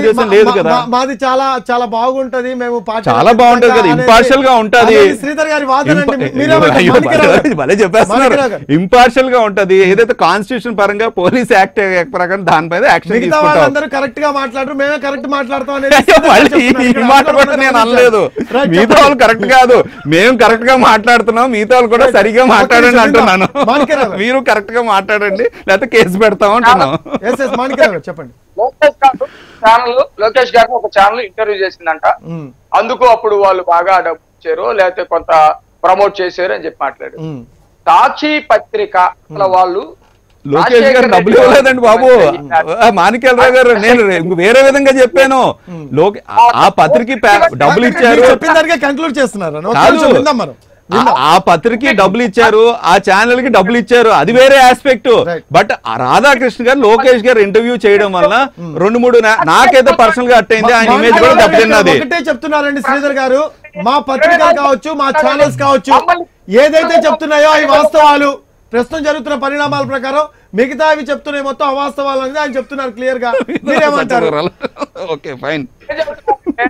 ఉద్దేశం మా- లేదు మా- కదా మా- మాది చాలా చాలా బాగుంటది మేము పార్టీ చాలా బాగుంటది కదా, అనేది- impartial గా ఉంటది. అనేది శ్రీధర్ గారి వాదన అండి. ఇంప- మీరేమంటారు? అయ్యో, మాణిక్యరావు గారు. భలే చెప్పేస్తున్నారు మాణిక్యరావు గారు. ఇంపార్షియల్ గా ఉంటది ఏదైతే కాన్స్టిట్యూషన్ పరంగా పోలీస్ యాక్ట్ ప్రకారం దానిపైన యాక్షన్ మిగతా తీసుకుంటాం వాళ్ళందరూ కరెక్ట్ గా మాట్లాడరు మేమే కరెక్ట్ మాట్లాడతాం అనేది అయ్యో, శ్రీధర్ గారు మళ్ళీ చెప్తున్నారు. ఈ ఇక్కడ మాట అందరూ కూడా నేను గమనించారు. అనలేదు Right, మిగతా చెప్పండి. వాళ్ళు కరెక్ట్ కాదు మేము కరెక్ట్ గా మాట్లాడుతున్నాం మిగతా వాళ్ళు కూడా సరిగా ఒక్క మాట్లాడండి నిమిషం అంటున్నాను మాణిక్యరావు గారు. మీరు కరెక్ట్ గా మాట్లాడండి లేకపోతే కేసు పెడతాం అంటున్నాం ఎస్ ఎస్ మాణిక్యరావు గారు చెప్పండి లోకేష్ గారు ఛానల్ లోకేష్ గారిని ఒక ఛానల్ ఇంటర్వ్యూ చేసిందంట ఉమ్, అందుకు అప్పుడు వాళ్ళు బాగా డబ్బు ఇచ్చారు లేకపోతే కొంత ప్రమోట్ చేశారు అని చెప్పి మాట్లాడారు ఉమ్, సాక్షి పత్రిక అసలు వాళ్ళు లోకేష్ గారు రాజశేఖర్ డబ్బులు రెడ్డి ఇవ్వలేదండి బాబు గారు ఆ, మాణిక్యాలరావు గారు నేను ఇంక వేరే విధంగా చెప్పాను లోకే ఆ- ఆ పత్రిక డబ్బులు ఇచ్చారు మీరు చెప్పిన దానికే కంక్లూడ్ చేస్తున్నారు ఒక్క కాదు నిమిషం విందాం మనం ఆ- ఆ పత్రికకి డబ్బులు ఇచ్చారు ఆ ఛానల్ కి డబ్బులు ఇచ్చారు అది వేరే ఆస్పెక్ట్ Right. బట్ ఆ రాధాకృష్ణ గారు లోకేష్ గారు ఇంటర్వ్యూ చేయడం వల్ల రెండు మూడు నా- నాకైతే పర్సనల్ గా అట్టయింది ఆయన ఇమేజ్ కూడా మాణిక్యరావు గారు దెబ్బతిన్నది ఒకటే చెప్తున్నారండి శ్రీధర్ గారు మా పత్రికలు కావచ్చు మా ఛానల్స్ కావచ్చు ఏదైతే చెప్తున్నాయో అవి వాస్తవాలు ప్రస్తుతం జరుగుతున్న పరిణామాల ప్రకారం మిగతా అవి చెప్తున్నాయి మొత్తం అవాస్తవాలు అనేది ఆయన చెప్తున్నారు క్లియర్ గా మీరేమంటారు ఓకే ఫైన్ ఏం చెప్తున్నారంటే,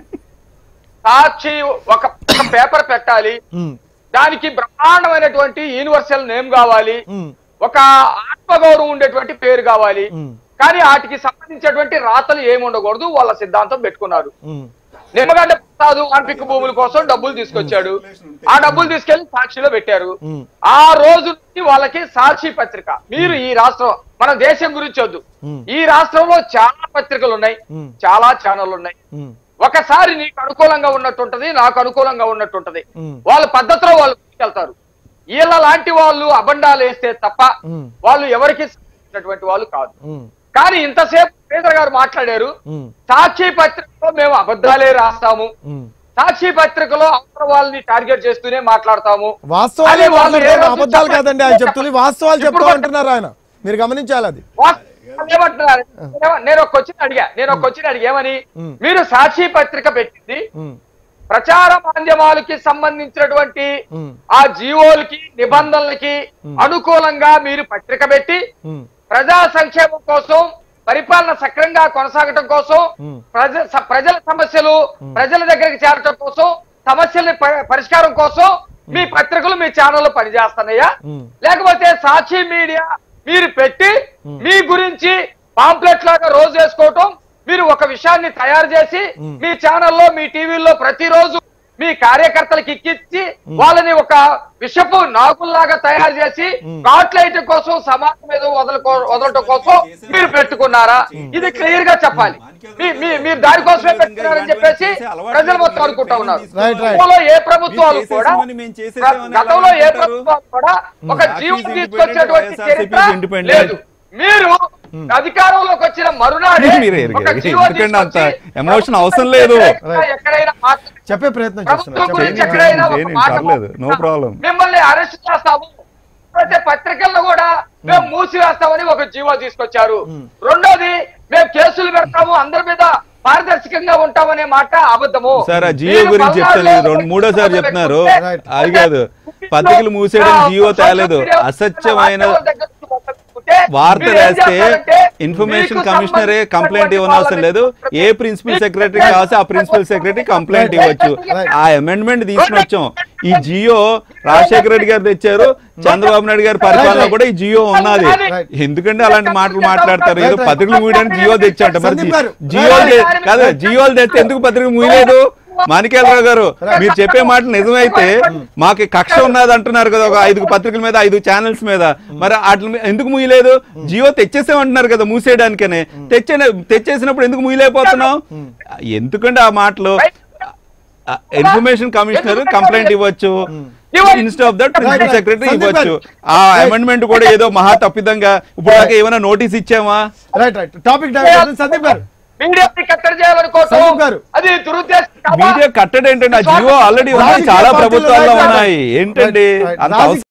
సాక్షి ఒక ఒక పేపర్ పెట్టాలి ఉమ్, దానికి బ్రహ్మాండమైనటువంటి యూనివర్సల్ నేమ్ కావాలి ఉమ్, ఒక ఆత్మగౌరవం ఉండేటువంటి పేరు కావాలి ఉమ్, కానీ వాటికి సంబంధించినటువంటి రాతలు ఏమి ఉండకూడదు వాళ్ళ సిద్ధాంతం పెట్టుకున్నారు ఉమ్, నిమ్మగడ్డ ప్రసాద్ ఆన్పిక్ భూముల కోసం డబ్బులు తీసుకొచ్చాడు ఆ డబ్బులు తీసుకెళ్లి సాక్షిలో పెట్టారు ఉమ్, ఆ రోజు నుంచి వాళ్ళకి సాక్షి పత్రిక మీరు ఈ రాష్ట్రం మన దేశం గురించి వద్దు ఉమ్, ఈ రాష్ట్రంలో చాలా పత్రికలు ఉన్నాయి ఉమ్, చాలా ఛానళ్ళు ఉన్నాయి ఉమ్, ఒకసారి నీకు అనుకూలంగా ఉన్నట్టుంటది నాకు అనుకూలంగా ఉన్నట్టుంటది ఉమ్, వాళ్ళ పద్ధతిలో వాళ్ళు వెళ్తారు వీళ్ళ లాంటి వాళ్ళు అబండాలు వేస్తే తప్ప ఉమ్, వాళ్ళు ఎవరికి సంబంధించినటువంటి వాళ్ళు కాదు ఉమ్, కానీ ఇంతసేపు శ్రీధర్ గారు మాట్లాడారు ఉమ్, సాక్షి పత్రికలో మేము అబద్ధాలే రాస్తాము ఉమ్. సాక్షి పత్రికలో అవసర వాళ్ళని టార్గెట్ చేస్తూనే మాట్లాడతాము వాస్తవాలు అదే వాళ్ళు మాట్లాడతారు, ఏ రోజు అబద్ధాలు చెప్పండి. కాదండి ఆయన చెప్తుంది వాస్తవాలు చెప్తా ఇప్పుడు అంటున్నారు ఆయన మీరు గమనించాలి అది వాస్తవాలు ఏమంటున్నారు నేనేమ- నేను ఒక క్వశ్చన్ అడిగా నేను ఒక క్వశ్చన్ అడిగా ఏమని ఉమ్. మీరు సాక్షి పత్రిక పెట్టింది ఉమ్, ప్రచార మాధ్యమాలకి సంబంధించినటువంటి ఉమ్, ఆ జీవోలకి నిబంధనలకి అనుకూలంగా మీరు పత్రిక పెట్టి ఉమ్, ప్రజా సంక్షేమం కోసం పరిపాలన సక్రంగా కొనసాగటం కోసం ఉమ్. ప్రజ స- ప్రజల సమస్యలు ప్రజల దగ్గరికి చేరటం కోసం సమస్యల ప- పరిష్కారం కోసం మీ పత్రికలు మీ ఛానళ్ళు పనిచేస్తున్నాయా ఉమ్. లేకపోతే సాక్షి మీడియా మీరు పెట్టి మీ గురించి పాంప్లెట్ లాగా రోజు వేసుకోవటం మీరు ఒక విషయాన్ని తయారు చేసి మీ ఛానల్లో మీ టీవీల్లో ప్రతిరోజు మీ కార్యకర్తలకు ఎక్కించి వాళ్ళని ఒక విషపు నాగుల్లాగా తయారు చేసి కాట్లైట్ కోసం సమాజం మీద వదలకో వదలటం కోసం మీరు పెట్టుకున్నారా ఇది క్లియర్ గా చెప్పాలి మీ- మీ- మీరు దానికోసమే పెట్టుకున్నారని చెప్పేసి ప్రజలు మొత్తం అనుకుంటా ఉన్నారు Right, right. గతంలో ఏ ప్రభుత్వాలు మీరు కూడా చేసేసామని మేము చేసేసామని ఎలా గతంలో ఏ అనుకుంటారు? ప్రభుత్వాలు కూడా ఒక RTC జీవం independent, తీసుకొచ్చేటువంటి YSRCP చరిత్ర independent. లేదు మీరు అధికారంలోకి వచ్చిన మరునాడే మీరు ఎరిగారు. ఒక జీవో ఎందుకంటే అంత తీసుకొచ్చి emotion అవసరం లేదు. ఎక్కడైనా- ఎక్కడైనా మాట్లాడి చెప్పే ప్రయత్నం ప్రభుత్వం చేస్తున్నారు గురించి చేయండి, ఎక్కడైనా ఒక చేయండి, మాట పర్లేదు, no మాట్లాడినా problem. మిమ్మల్ని అరెస్ట్ చేస్తాము అయితే పత్రికల్లో కూడా మేము మూసివేస్తామని ఒక జీవో తీసుకొచ్చారు రెండోది మేము కేసులు పెడతాము అందరి మీద పారదర్శకంగా ఉంటామనే మాట అబద్ధము సార్ ఆ జియో మీరు గురించి పల్నాడులో చెప్తాను రెండు మూడోసారి చెప్తున్నారు Right. అది కాదు పత్రికలు మూసేయడం జియో తేలేదు అసత్యమైన వార్త రాస్తే ఇన్ఫర్మేషన్ కమిషనరే కంప్లైంట్ ఇవ్వనవసరం లేదు ఏ ప్రిన్సిపల్ సెక్రటరీ కావాల్సి ఆ ప్రిన్సిపల్ సెక్రటరీ కంప్లైంట్ ఇవ్వచ్చు ఆ అమెండ్మెంట్ తీసుకుని వచ్చాం ఈ జియో రాజశేఖర రెడ్డి గారు తెచ్చారు చంద్రబాబు నాయుడు గారి పరిపాలన కూడా ఈ జియో ఉన్నది ఎందుకంటే అలాంటి మాటలు మాట్లాడతారు ఏదో పత్రికలు మూయడానికి జియో తెచ్చాట మరి సందీప్ గారు. జియో కాదు జియోలు తెస్తే ఎందుకు పత్రిక మూయలేదు మాణిక్యాలరావు గారు మీరు చెప్పే మాట నిజమైతే మాకు కక్ష ఉన్నది అంటున్నారు కదా ఒక ఐదు పత్రికల మీద ఐదు ఛానల్స్ మీద మరి వాటి మీద ఎందుకు మూయలేదు జియో తెచ్చేసామంటున్నారు కదా మూసేయడానికనే తెచ్చే తెచ్చేసినప్పుడు ఎందుకు మూయలేకపోతున్నాం ఎందుకంటే ఆ మాటలు ఇన్ఫర్మేషన్ కమిషనర్ కంప్లైంట్ ఇవ్వచ్చు instead of that principal secretary ఇవ్వచ్చు ఆ అమెండ్మెంట్ కూడా ఏదో మహా తప్పిదంగా ఇప్పుడు దాకా ఏమైనా నోటీస్ ఇచ్చామా right right topic divert Sandeep గారు మీడియాని కట్టడి చేయాలనుకోవటం సందీప్ గారు. అది దురుద్దేశం కాదా? మీడియా కట్టడి ఏంటంటే ఆ జియో ఆల్రెడీ ఉన్నాయి చాలా ప్రభుత్వాల్లో ఉన్నాయి ఏంటండి Right, right. అంత రాజకీయ అవసరం